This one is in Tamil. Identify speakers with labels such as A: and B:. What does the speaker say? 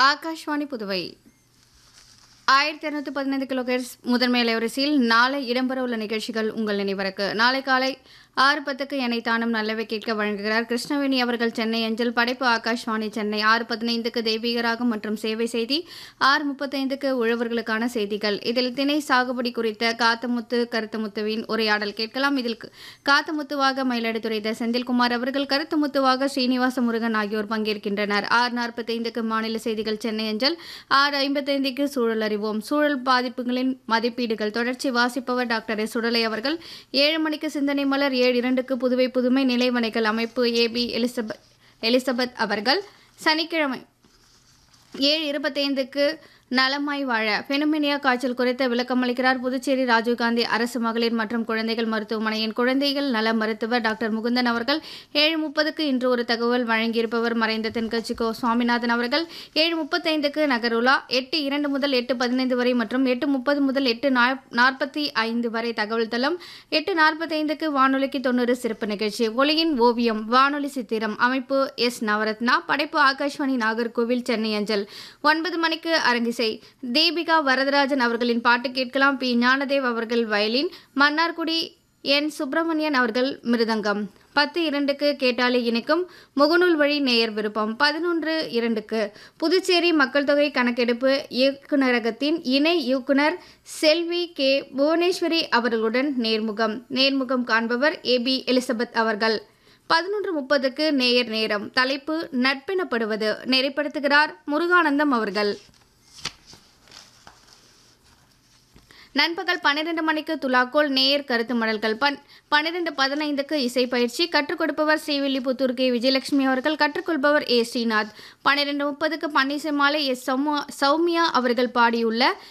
A: ஆகாஷ்வாணி புதுவை ஆயிரத்தி இரநூத்தி பதினைந்து கிலோகேட்ஸ் முதன்மை அலைவரிசையில் நாளை இடம்பெறவுள்ள நிகழ்ச்சிகள் உங்கள் நினைவருக்கு நாளை காலை ஆறு பத்துக்கு என்னை தானும் நல்லவை கேட்க வழங்குகிறார் கிருஷ்ணவேணி அவர்கள் சென்னை அஞ்சல் படைப்பு ஆகாஷ்வாணி சென்னை ஆறு பதினைந்துக்கு தெய்வீகராகம் மற்றும் சேவை செய்தி ஆறு முப்பத்தைந்துக்கு உழவர்களுக்கான செய்திகள் இதில் திணை சாகுபடி குறித்த காத்தமுத்து கருத்தமுத்துவின் உரையாடல் கேட்கலாம் இதில் காத்தமுத்துவாக மயிலாடுதுறை த. செந்தில்குமார் அவர்கள் கருத்துமுத்துவாக ஸ்ரீனிவாச முருகன் ஆகியோர் பங்கேற்கின்றனர் ஆறு நாற்பத்தைந்துக்கு மாநில செய்திகள் சென்னை அஞ்சல் ஆறு ஐம்பத்தைந்துக்கு சூழல் அறிவோம் சூழல் பாதிப்புகளின் மதிப்பீடுகள் தொடர்ச்சி வாசிப்பவர் டாக்டர் எஸ் சுடலை அவர்கள் ஏழு மணிக்கு சிந்தனை மலர் ஏழு இரண்டுக்கு புதுவை புதுமை நிலைவனைகள் அமைப்பு ஏபி எலிசபெத் எலிசபெத் அவர்கள் சனிக்கிழமை ஏழு இருபத்தைந்துக்கு நலமாய் வாழ பெனுமினியா காய்ச்சல் குறித்த விளக்கமளிக்கிறார் புதுச்சேரி ராஜீவ்காந்தி அரசு மகளிர் மற்றும் குழந்தைகள் மருத்துவமனையின் குழந்தைகள் நல மருத்துவர் டாக்டர் முகுந்தன் அவர்கள் ஏழு முப்பதுக்கு இன்று ஒரு தகவல் வழங்கியிருப்பவர் மறைந்த தென்கட்சி கோ சுவாமிநாதன் அவர்கள் ஏழு முப்பத்தைந்துக்கு நகருலா எட்டு இரண்டு முதல் எட்டு பதினைந்து வரை மற்றும் எட்டு முப்பது முதல் எட்டு நாற்பத்தி ஐந்து வரை தகவல் தளம் எட்டு நாற்பத்தைந்துக்கு வானொலிக்கு தொண்ணூறு சிறப்பு நிகழ்ச்சி ஒளியின் ஓவியம் வானொலி சித்திரம் அமைப்பு எஸ் நவரத்னா படைப்பு ஆகாஷ்வாணி நாகர்கோவில் சென்னை அஞ்சல் ஒன்பது மணிக்கு அரங்கிசை தீபிகா வரதராஜன் அவர்களின் பாட்டு கேட்கலாம் பி ஞானதேவ் அவர்கள் வயலின் மன்னார்குடி என் சுப்பிரமணியன் அவர்கள் மிருதங்கம் பத்து இரண்டுக்கு கேட்டாலே இணைக்கும் முகநூல் வழி நேயர் விருப்பம் பதினொன்று இரண்டுக்கு புதுச்சேரி மக்கள் தொகை கணக்கெடுப்பு இயக்குநரகத்தின் இணை இயக்குனர் செல்வி கே புவனேஸ்வரி அவர்களுடன் நேர்முகம் நேர்முகம் காண்பவர் ஏபி எலிசபெத் அவர்கள் பதினொன்று முப்பதுக்கு நேயர் நேரம் தலைப்பு நட்பெனப்படுவது நெறிப்படுத்துகிறார் முருகானந்தம் அவர்கள் நண்பகல் பன்னிரண்டு மணிக்கு துலாக்கோல் நேயர் கருத்து மடல்கள் பன் பன்னிரெண்டு பதினைந்துக்கு இசை பயிற்சி கற்றுக் கொடுப்பவர் ஸ்ரீவில்லிபுத்தூர் கே விஜயலட்சுமி அவர்கள் கற்றுக்கொள்பவர் ஏ ஸ்ரீநாத் பன்னிரெண்டு முப்பதுக்கு பன்னீசமாலை எஸ் சௌமியா அவர்கள் பாடியுள்ள